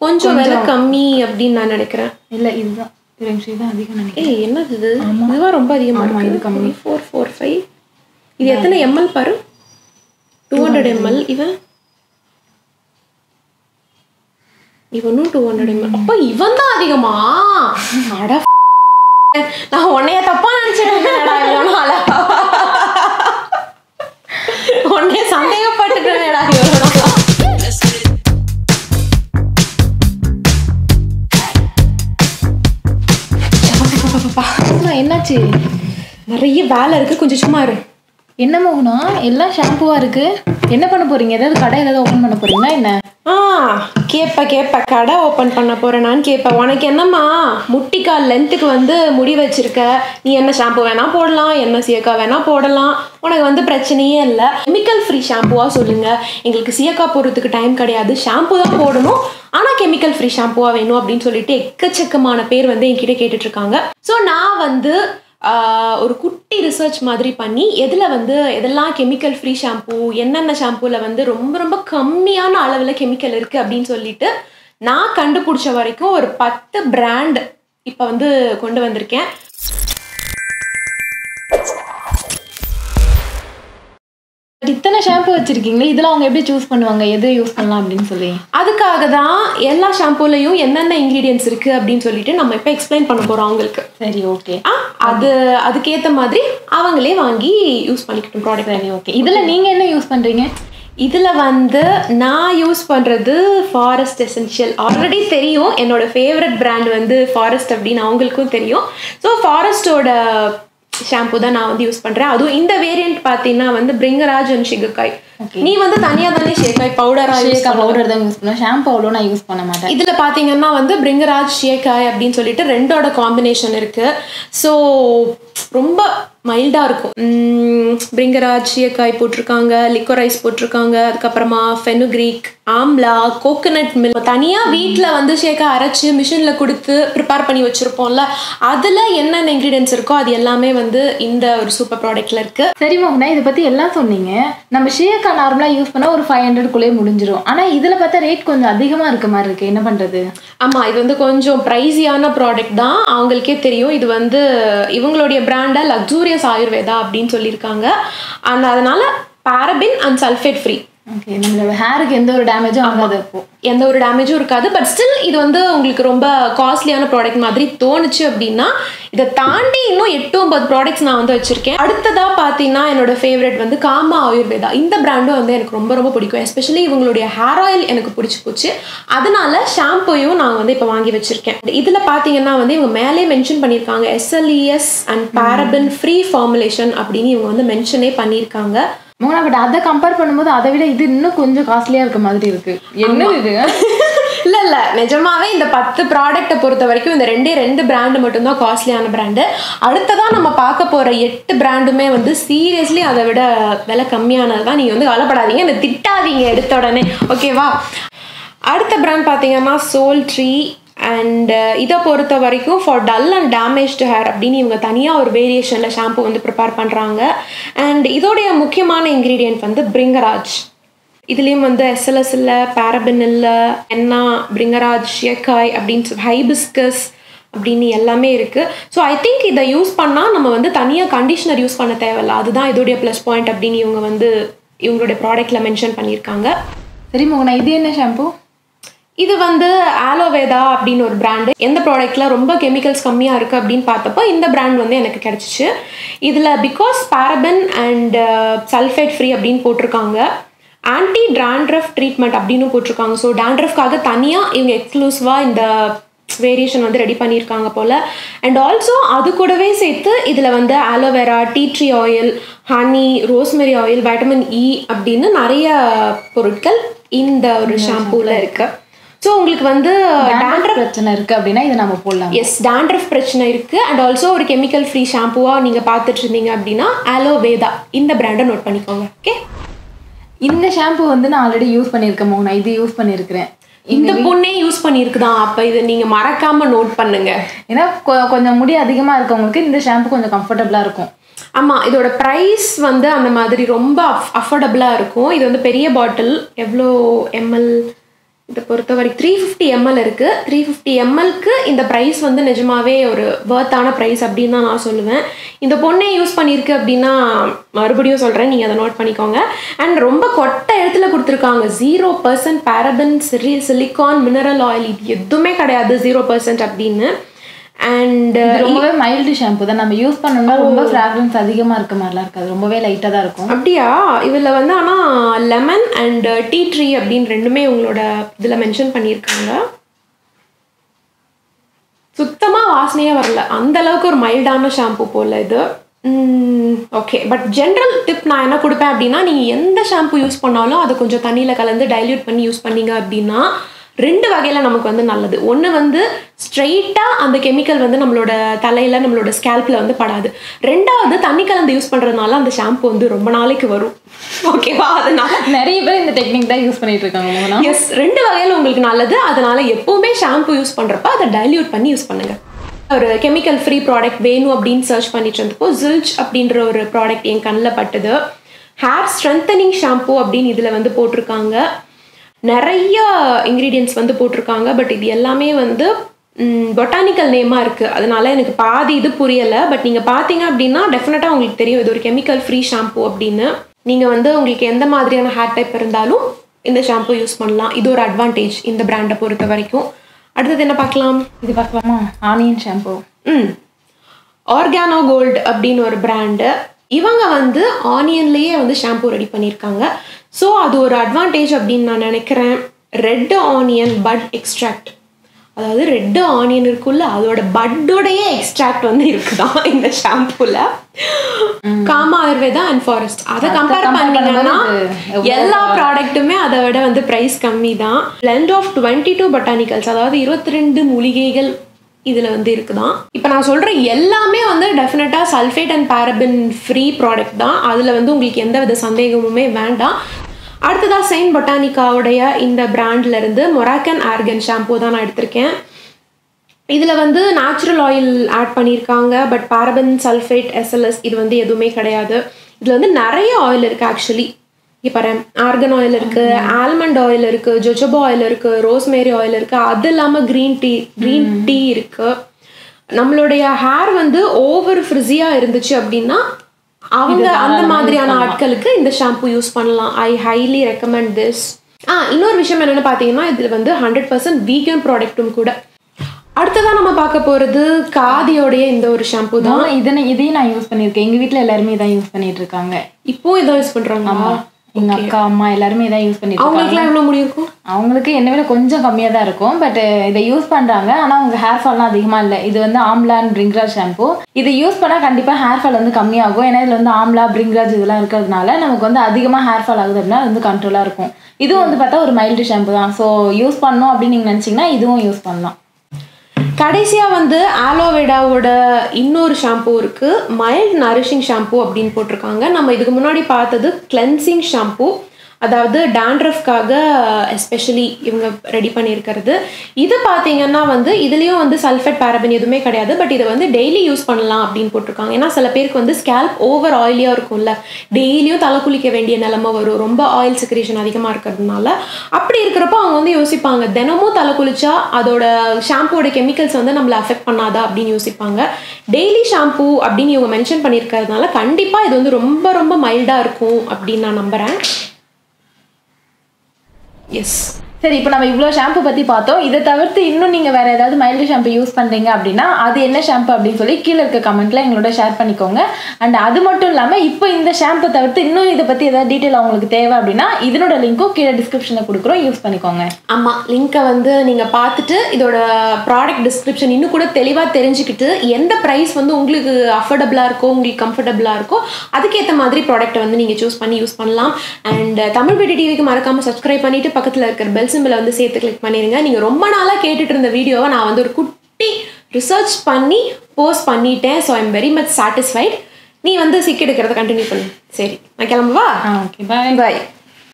கொஞ்சம் விலை கம்மி அப்படின்னு நான் நினைக்கிறேன் இல்ல இதுதான் ஒரு நிமிஷம் தான் அதிகம் நினைக்கிறேன் ஏய் என்னது இது இதுவா ரொம்ப அதிகமா ஆமா, இது கம்மி. ஃபோர் ஃபோர் ஃபைவ் இது எத்தனை எம்எல் பாரு டூ ஹண்ட்ரட் எம்எல் இவன் இவனும் டூ ஹண்ட்ரட் எம்எல் அப்ப இவன் தான் அதிகமா அட நான் உன்னைய தப்பா நினைச்சிட்டேன்டா இவ்வளோ நாளா உன்னைய சந்தேகப்பட்டுட்டேன்டா இவ்வளோ நாளா அம்மா, என்னாச்சு நிறைய வேலை இருக்கு கொஞ்சம் சும்மா இரு என்ன மோகனா எல்லாம் ஷாம்புவா இருக்கு என்ன பண்ண போறீங்க ஏதாவது கடை ஏதாவது ஓபன் பண்ண போறீங்களா என்ன ஆ கேப்ப கேப்ப கடை ஓப்பன் பண்ண போறேனான்னு கேப்ப உனக்கு என்னம்மா முட்டிக்கால் லென்த்துக்கு வந்து முடி வச்சிருக்க நீ என்ன ஷாம்பு வேணா போடலாம் என்ன சீயக்கா வேணா போடலாம் உனக்கு வந்து பிரச்சனையே இல்லை கெமிக்கல் ஃப்ரீ ஷாம்புவா சொல்லுங்க எங்களுக்கு சீயக்கா போடுறதுக்கு டைம் கிடையாது ஷாம்பு தான் போடணும் ஆனால் கெமிக்கல் ஃப்ரீ ஷாம்புவா வேணும் அப்படின்னு சொல்லிட்டு எக்கச்சக்கமான பேர் வந்து என்கிட்ட கேட்டுட்டு இருக்காங்க ஸோ நான் வந்து ஆஹ் ஒரு குட்டி ரிசர்ச் மாதிரி பண்ணி எதில் வந்து எதெல்லாம் கெமிக்கல் ஃப்ரீ ஷாம்பூ என்னென்ன ஷாம்பூவில் வந்து ரொம்ப ரொம்ப கம்மியான அளவில் கெமிக்கல் இருக்குது அப்படின்னு சொல்லிட்டு நான் கண்டுபிடிச்ச வரைக்கும் ஒரு பத்து பிராண்ட் இப்போ வந்து கொண்டு வந்திருக்கேன் But இத்தனை ஷாம்பு வச்சிருக்கீங்களே இதுல அவங்க எப்படி சூஸ் பண்ணுவாங்க எது யூஸ் பண்ணலாம் அப்படின்னு சொல்லி அதுக்காக தான் எல்லா ஷாம்பூலையும் என்னென்ன இன்க்ரீடியன்ஸ் இருக்குது அப்படின்னு சொல்லிட்டு நம்ம இப்போ எக்ஸ்பிளைன் பண்ண போகிறோம் அவங்களுக்கு சரி ஓகே ஆ அது அதுக்கேற்ற மாதிரி அவங்களே வாங்கி யூஸ் பண்ணிக்கட்டும் ப்ராடக்ட் சரி ஓகே இதுல நீங்க என்ன யூஸ் பண்றீங்க இதில் வந்து நான் யூஸ் பண்ணுறது ஃபாரஸ்ட் எசென்ஷியல் ஆல்ரெடி தெரியும் என்னோட ஃபேவரட் பிராண்ட் வந்து ஃபாரஸ்ட் அப்படின்னு அவங்களுக்கும் தெரியும் ஸோ ஃபாரஸ்டோட ஷாம்பு தான் நான் வந்து யூஸ் பண்ணுறேன் அதுவும் இந்த வேரியண்ட் பார்த்தீங்கன்னா வந்து பிரிங்கராஜ் அண்ட் ஷிகக்காய் நீ வந்து தனியாக தானே ஷேக்காய் பவுடராக யூஸ் ஷேக்கா பவுடர் தான் யூஸ் பண்ணுவேன் ஷாம்பு அவ்வளோ நான் யூஸ் பண்ண மாட்டேன் இதில் பார்த்தீங்கன்னா வந்து பிரிங்கராஜ் ஷேக்காய் அப்படின்னு சொல்லிட்டு ரெண்டோட காம்பினேஷன் இருக்குது ஸோ ரொம்ப மைல்டாக இருக்கும் உம், பிரிங்கராஜ் ஷேக்காய் போட்டிருக்காங்க லிக்கோரைஸ் போட்டிருக்காங்க அதுக்கப்புறமா ஃபெனுக்ரீக் ஆம்லா கோகனட் மில்க் தனியாக வீட்டில் வந்து ஷேக்காய் அரைச்சி மிஷினில் கொடுத்து ப்ரிப்பேர் பண்ணி வச்சுருப்போம்ல அதில் என்னென்ன இன்க்ரீடியன்ஸ் இருக்கோ அது எல்லாமே வந்து இந்த ஒரு சூப்பர் ப்ராடக்ட்டில் இருக்குது சரி மோகனா இதை பத்தி எல்லாம் சொன்னீங்க நம்ம ஷேக்கா நார்மலா யூஸ் பண்ணா ஒரு ஃபைவ் ஹண்ட்ரட்குள்ளேயே முடிஞ்சிரும் ஆனா இதுல பார்த்தா ரேட் கொஞ்சம் அதிகமா இருக்க மாதிரி இருக்கு என்ன பண்றது ஆமாம் இது வந்து கொஞ்சம் ப்ரைஸியான ப்ராடக்ட் தான் அவங்களுக்கே தெரியும் இது வந்து இவங்களுடைய பிராண்டை லக்ஸூரியஸ் ஆயுர்வேதா அப்படின்னு சொல்லியிருக்காங்க அண்ட் அதனால paraben and sulphate free okay நம்மளோட ஹேருக்கு எந்த ஒரு டேமேஜும் ஆகாது அப்போ எந்த ஒரு டேமேஜும் இருக்காது பட் ஸ்டில் இது வந்து உங்களுக்கு ரொம்ப காஸ்ட்லியான ப்ராடக்ட் மாதிரி தோணுச்சு அப்படின்னா இதை தாண்டி இன்னும் எட்டு ஒன்பது ப்ராடக்ட்ஸ் நான் வந்து வச்சிருக்கேன் அடுத்ததா பார்த்தீங்கன்னா என்னோட ஃபேவரட் வந்து காமா ஆயுர்வேதா இந்த பிராண்டும் வந்து எனக்கு ரொம்ப ரொம்ப பிடிக்கும் எஸ்பெஷலி இவங்களுடைய ஹேர் ஆயில் எனக்கு பிடிச்சி போச்சு அதனால ஷாம்புயும் நான் வந்து இப்போ வாங்கி வச்சிருக்கேன் இதில் பார்த்தீங்கன்னா வந்து இவங்க மேலே மென்ஷன் பண்ணியிருக்காங்க SLES and paraben free formulation அப்படின்னு இவங்க வந்து மென்ஷனே பண்ணியிருக்காங்க மோகனா பட் அதை கம்பேர் பண்ணும்போது அதை விட இது இன்னும் கொஞ்சம் காஸ்ட்லியா இருக்க மாதிரி இருக்கு என்ன இது இல்ல இல்ல நிஜமாவே இந்த பத்து ப்ராடக்ட்டை பொறுத்த வரைக்கும் இந்த ரெண்டே ரெண்டு பிராண்டு மட்டும்தான் காஸ்ட்லியான பிராண்டு அடுத்ததா நம்ம பார்க்க போற எட்டு பிராண்டுமே வந்து சீரியஸ்லி அதை விட விலை கம்மியானது தான் நீங்க வந்து கவலைப்படாதீங்க என்ன திட்டாதீங்க எடுத்த உடனே ஓகேவா அடுத்த பிராண்ட் பார்த்தீங்கன்னா சோல் ட்ரீ அண்ட் இதை பொறுத்த வரைக்கும் for dull and damaged hair அப்படின்னு இவங்க தனியாக ஒரு வேரியேஷனில் ஷாம்பு வந்து ப்ரிப்பேர் பண்ணுறாங்க அண்ட் இதோடைய முக்கியமான இன்க்ரீடியன்ட் வந்து பிரிங்கராஜ் இதுலேயும் வந்து எஸ்எல்எஸ் இல்லை பேரபின் இல்லை என்னா பிரிங்கராஜ் ஷியக்காய் அப்படின்னு சொல்லி ஹைபிஸ்கஸ் அப்படின்னு எல்லாமே இருக்குது ஸோ ஐ திங்க் இதை யூஸ் பண்ணால் நம்ம வந்து தனியாக கண்டிஷனர் யூஸ் பண்ண தேவையில்ல அதுதான் இதோடைய ப்ளஸ் பாயிண்ட் அப்படின்னு இவங்க வந்து இவங்களுடைய ப்ராடக்ட்டில் மென்ஷன் பண்ணியிருக்காங்க சரி மோகனா இது என்ன ஷாம்பு இது வந்து ஆலோவேதா அப்படின்னு ஒரு பிராண்டு எந்த ப்ராடக்ட்ல ரொம்ப கெமிக்கல்ஸ் கம்மியாக இருக்குது அப்படின்னு பார்த்தப்போ இந்த பிராண்ட் வந்து எனக்கு கிடச்சிச்சு இதில் because paraben and sulphate free அப்படின்னு போட்டிருக்காங்க ஆன்டி டாண்ட்ரஃப் ட்ரீட்மெண்ட் அப்படின்னு போட்டிருக்காங்க ஸோ டாண்ட்ரஃப்காக தனியாக இவங்க எக்ஸ்க்ளூசிவாக இந்த வேரியேஷன் வந்து ரெடி பண்ணியிருக்காங்க போல் அண்ட் ஆல்சோ அது கூடவே சேர்த்து இதில் வந்து aloe vera tea tree oil honey rosemary oil vitamin E அப்படின்னு நிறைய பொருட்கள் இந்த ஒரு ஷாம்பூவில் இருக்குது ஸோ உங்களுக்கு வந்து டேண்ட்ரஃப் பிரச்சனை இருக்கு அப்படின்னா இதை நம்ம போடலாம் எஸ் டேண்ட்ரஃப் பிரச்சனை இருக்குது அண்ட் ஆல்சோ ஒரு கெமிக்கல் ஃப்ரீ ஷாம்புவாக நீங்கள் பார்த்துட்டு இருந்தீங்க அப்படின்னா ஆலோவேதா இந்த பிராண்டை நோட் பண்ணிக்கோங்க ஓகே இந்த ஷாம்பு வந்து நான் ஆல்ரெடி யூஸ் பண்ணியிருக்கேன் மோகனா இது யூஸ் பண்ணியிருக்கிறேன் இந்த பொண்ணே யூஸ் பண்ணியிருக்குதான் அப்போ இதை நீங்கள் மறக்காம நோட் பண்ணுங்க ஏன்னா கொ- கொஞ்சம் முடி அதிகமா இருக்கவங்களுக்கு இந்த ஷாம்பு கொஞ்சம் கம்ஃபர்டபுளா இருக்கும் ஆமாம் இதோட ப்ரைஸ் வந்து அந்த மாதிரி ரொம்ப அஃபோர்டபுளாக இருக்கும் இது வந்து பெரிய பாட்டில் எவ்வளோ எம்எல் இதை பொறுத்த வரைக்கும் த்ரீ ஃபிஃப்டி எம்எல் இருக்குது த்ரீ ஃபிஃப்டி எம்எல்க்கு இந்த ப்ரைஸ் வந்து நிஜமாவே ஒரு வேர்த்தான ப்ரைஸ் அப்படின்னு தான் நான் சொல்லுவேன் இந்த பொண்ணே யூஸ் பண்ணியிருக்கு அப்படின்னா மறுபடியும் சொல்கிறேன் நீங்கள் அதை நோட் பண்ணிக்கோங்க அண்ட் ரொம்ப கொட்ட இடத்துல கொடுத்துருக்காங்க ஜீரோ பர்சன்ட் பேரபன் சிரி சிலிக்கான் மினரல் ஆயில் இது எதுவுமே கிடையாது ஜீரோ பர்சன்ட் அப்படின்னு அண்ட் இது ரொம்பவே மைல்டு ஷாம்பு தான் நம்ம யூஸ் பண்ணோம்னா ரொம்ப ஃப்ராக்ரன்ஸ் அதிகமாக இருக்க மாதிரிலாம் இருக்காது ரொம்பவே லைட்டாக தான் இருக்கும் அப்படியா இதில் வந்து ஆனால் லெமன் அண்ட் டீ ட்ரீ அப்படின்னு ரெண்டுமே உங்களோட இதில் மென்ஷன் பண்ணியிருக்காங்க சுத்தமாக வாசனையே வரல அந்த அளவுக்கு ஒரு மைல்டான ஷாம்பு போல் இது ஓகே பட் ஜென்ரல் டிப் நான் என்ன கொடுப்பேன் அப்படின்னா நீங்கள் எந்த ஷாம்பு யூஸ் பண்ணாலும் அதை கொஞ்சம் தண்ணியில் கலந்து டைல்யூட் பண்ணி யூஸ் பண்ணீங்க அப்படின்னா ரெண்டு வகையில் நமக்கு வந்து நல்லது ஒன்று வந்து ஸ்ட்ரெயிட்டாக அந்த கெமிக்கல் வந்து நம்மளோட தலையில் நம்மளோட ஸ்கேல்பில் வந்து படாது ரெண்டாவது தண்ணி கலந்து யூஸ் பண்ணுறதுனால அந்த ஷாம்பு வந்து ரொம்ப நாளைக்கு வரும் ஓகேவா அதனால நிறைய பேர் இந்த டெக்னிக் தான் யூஸ் பண்ணிட்டு இருக்காங்க மோனா எஸ் ரெண்டு வகையில் உங்களுக்கு நல்லது அதனால எப்பவுமே ஷாம்பு யூஸ் பண்ணுறப்ப அதை டைல்யூட் பண்ணி யூஸ் பண்ணுங்க ஒரு கெமிக்கல் ஃப்ரீ ப்ராடக்ட் வேணும் அப்படின்னு சர்ச் பண்ணிட்டு இருந்தப்போ ஜில்ச் அப்படின்ற ஒரு ப்ராடக்ட் என் கண்ணில் பட்டுது ஹேர் ஸ்ட்ரென்தனிங் ஷாம்பு அப்படின்னு இதில் வந்து போட்டிருக்காங்க நிறைய இன்க்ரீடியன்ட்ஸ் வந்து போட்டிருக்காங்க பட் இது எல்லாமே வந்து பொட்டானிக்கல் நேமாக இருக்குது அதனால எனக்கு பாதி இது புரியலை பட் நீங்கள் பார்த்தீங்க அப்படின்னா டெஃபினட்டாக உங்களுக்கு தெரியும் இது ஒரு கெமிக்கல் ஃப்ரீ ஷாம்பு அப்படின்னு நீங்கள் வந்து உங்களுக்கு எந்த மாதிரியான ஹேர் டைப் இருந்தாலும் இந்த ஷாம்பு யூஸ் பண்ணலாம் இது ஒரு அட்வான்டேஜ் இந்த பிராண்டை பொறுத்த வரைக்கும் அடுத்தது என்ன பார்க்கலாம் இது பார்க்கலாமா ஆனியன் ஷாம்பு ம் ஆர்கானோ கோல்டு அப்படின்னு ஒரு பிராண்டு இவங்க வந்து ஆனியன்லேயே வந்து ஷாம்பு ரெடி பண்ணியிருக்காங்க ஸோ அது ஒரு அட்வான்டேஜ் அப்படின்னு நான் நினைக்கிறேன் ரெட் ஆனியன் பட் எக்ஸ்ட்ராக்ட் அதாவது ரெட் ஆனியன் இருக்குல்ல அதோட பட்டோடைய எக்ஸ்ட்ராக்ட் வந்து இருக்குதான் இந்த ஷாம்புல காமா ஆயுர்வேதா அண்ட் ஃபாரஸ்ட் அதை கம்பேர் compare பண்ணீங்கன்னா பண்ணும்போது இது எல்லா ப்ராடக்ட்டுமே அதை விட வந்து ப்ரைஸ் கம்மி தான் blend of twenty two botanicals அதாவது இருபத்தி ரெண்டு மூலிகைகள் இதில் வந்து இருக்குதான் இப்போ நான் சொல்கிற எல்லாமே வந்து டெஃபினட்டாக sulphate and paraben free product தான் அதில் வந்து உங்களுக்கு எந்த வித சந்தேகமுமே வேண்டாம் அடுத்ததாக செயின்ட் பொட்டானிக்காவுடைய இந்த brandல இருந்து மொராக்கன் ஆர்கன் ஷாம்பூ தான் நான் எடுத்திருக்கேன் இதில் வந்து நேச்சுரல் ஆயில் ஆட் பண்ணியிருக்காங்க பட் பாரபன் சல்ஃபேட் எஸ்எல்எஸ் இது வந்து எதுவுமே கிடையாது இதில் வந்து நிறைய ஆயில் இருக்குது ஆக்சுவலி இப்போ பாரு ஆர்கன் ஆயில் இருக்குது ஆல்மண்ட் ஆயில் இருக்குது ஜொஜோபா ஆயில் இருக்குது ரோஸ்மேரி ஆயில் இருக்குது அது இல்லாமல் க்ரீன் டீ க்ரீன் டீ இருக்குது நம்மளுடைய ஹேர் வந்து ஓவர் ஃப்ரிஸியாக இருந்துச்சு அப்படின்னா அவங்க அந்த மாதிரியான ஆட்களுக்கு இந்த ஷாம்பு யூஸ் பண்ணலாம் I highly recommend this ah இன்னொரு விஷயம் என்னென்னு பார்த்தீங்கன்னா இதில் வந்து ஹண்ட்ரட் பர்சன்ட் வீகன் ப்ராடக்ட்டும் கூட அடுத்ததான் நம்ம பார்க்க போகிறது காதியோடைய இந்த ஒரு ஷாம்பு தான் நான் இதனை இதையும் நான் யூஸ் பண்ணியிருக்கேன் எங்க வீட்ல எல்லாருமே இதான் யூஸ் பண்ணிட்டு இருக்காங்க இப்போ இதை யூஸ் பண்ணுறாங்க எங்க அக்கா அம்மா எல்லாருமே இதான் யூஸ் பண்ணிட்டு இருக்காங்க அவங்களுக்குலாம் எவ்வளோ முடி இருக்கும் அவங்களுக்கு என்ன விட கொஞ்சம் கம்மியாக தான் இருக்கும் பட் இதை யூஸ் பண்ணுறாங்க ஆனால் அவங்க ஹேர் ஃபால்லாம் அதிகமாக இல்லை இது வந்து ஆம்லா அண்ட் பிரிங்ராஜ் ஷாம்பு இதை யூஸ் பண்ணால் கண்டிப்பாக ஹேர் ஃபால் வந்து கம்மியாகும் ஏன்னா இதில் வந்து ஆம்லா பிரிங்ராஜ் இதெல்லாம் இருக்கிறதுனால நமக்கு வந்து அதிகமாக ஹேர் ஃபால் ஆகுது அப்படின்னா அது வந்து கண்ட்ரோலாக இருக்கும் இதுவும் வந்து பார்த்தா ஒரு மைல்டு ஷாம்பு தான் ஸோ யூஸ் பண்ணணும் அப்படின்னு நீங்கள் நினச்சிங்கன்னா இதுவும் யூஸ் பண்ணலாம் கடைசியாக வந்து ஆலோவேடாவோட இன்னொரு ஷாம்பு இருக்குது மைல்ட் நரிஷிங் ஷாம்பு அப்படின்னு போட்டிருக்காங்க நம்ம இதுக்கு முன்னாடி பார்த்தது கிளென்சிங் ஷாம்பு அதாவது டேண்ட்ரஃப்காக எஸ்பெஷலி இவங்க ரெடி பண்ணியிருக்கிறது இது பார்த்தீங்கன்னா வந்து இதுலேயும் வந்து சல்ஃபேட் பாரபின் எதுவுமே கிடையாது பட் இதை வந்து டெய்லி யூஸ் பண்ணலாம் அப்படின்னு போட்டிருக்காங்க ஏன்னா சில பேருக்கு வந்து ஸ்கேல்ப் ஓவர் ஆயிலியாக இருக்கும்ல டெய்லியும் தலை குளிக்க வேண்டிய நிலமை வரும் ரொம்ப ஆயில் செக்ரேஷன் அதிகமாக இருக்கிறதுனால அப்படி இருக்கிறப்போ அவங்க வந்து யோசிப்பாங்க தினமும் தலை குளிச்சா அதோட ஷாம்புவோட கெமிக்கல்ஸ் வந்து நம்மளை அஃபெக்ட் பண்ணாதா அப்படின்னு யோசிப்பாங்க டெய்லி ஷாம்பு அப்படின்னு இவங்க மென்ஷன் பண்ணியிருக்கிறதுனால கண்டிப்பாக இது வந்து ரொம்ப ரொம்ப மைல்டாக இருக்கும் அப்படின்னு நான் நம்புகிறேன் எஸ் சரி இப்போ நம்ம இவ்வளோ ஷாம்பு பற்றி பார்த்தோம் இதை தவிர்த்து இன்னும் நீங்கள் வேறு ஏதாவது மைல்டு ஷாம்பு யூஸ் பண்ணுறீங்க அப்படின்னா அது என்ன ஷாம்பு அப்படின்னு சொல்லி கீழே இருக்க கமெண்ட்டில் எங்களோட ஷேர் பண்ணிக்கோங்க அண்ட் அது மட்டும் இல்லாமல் இப்போ இந்த ஷாம்பு தவிர்த்து இன்னும் இதை பற்றி ஏதாவது டீட்டெயில் உங்களுக்கு தேவை அப்படின்னா இதனோட லிங்க்கும் கீழே டிஸ்கிரிப்ஷனில் கொடுக்குறோம் யூஸ் பண்ணிக்கோங்க ஆமாம் லிங்க்கை வந்து நீங்கள் பார்த்துட்டு இதோட ப்ராடக்ட் டிஸ்கிரிப்ஷன் இன்னும் கூட தெளிவாக தெரிஞ்சுக்கிட்டு எந்த ப்ரைஸ் வந்து உங்களுக்கு அஃபோர்டபுளாக இருக்கோ உங்களுக்கு கம்ஃபர்டபுளாக இருக்கோ அதுக்கேற்ற மாதிரி ப்ராடக்ட்டை வந்து நீங்கள் சூஸ் பண்ணி யூஸ் பண்ணலாம் அண்ட் தமிழ் பிடி டிவிக்கு மறக்காமல் சப்ஸ்கிரைப் பண்ணிவிட்டு பக்கத்தில் இருக்கிற பெல் சிம்பிளை வந்து சேர்த்து கிளிக் பண்ணிடுங்க நீங்கள் ரொம்ப நாளாக கேட்டுட்டு இருந்த வீடியோவை நான் வந்து ஒரு குட்டி ரிசர்ச் பண்ணி போஸ்ட் பண்ணிட்டேன் so I'm very much satisfied நீ வந்து சிக் எடுக்கிறத கண்டினியூ பண்ணு சரி நான் கிளம்புவா ஆ ஓகே பாய் பாய்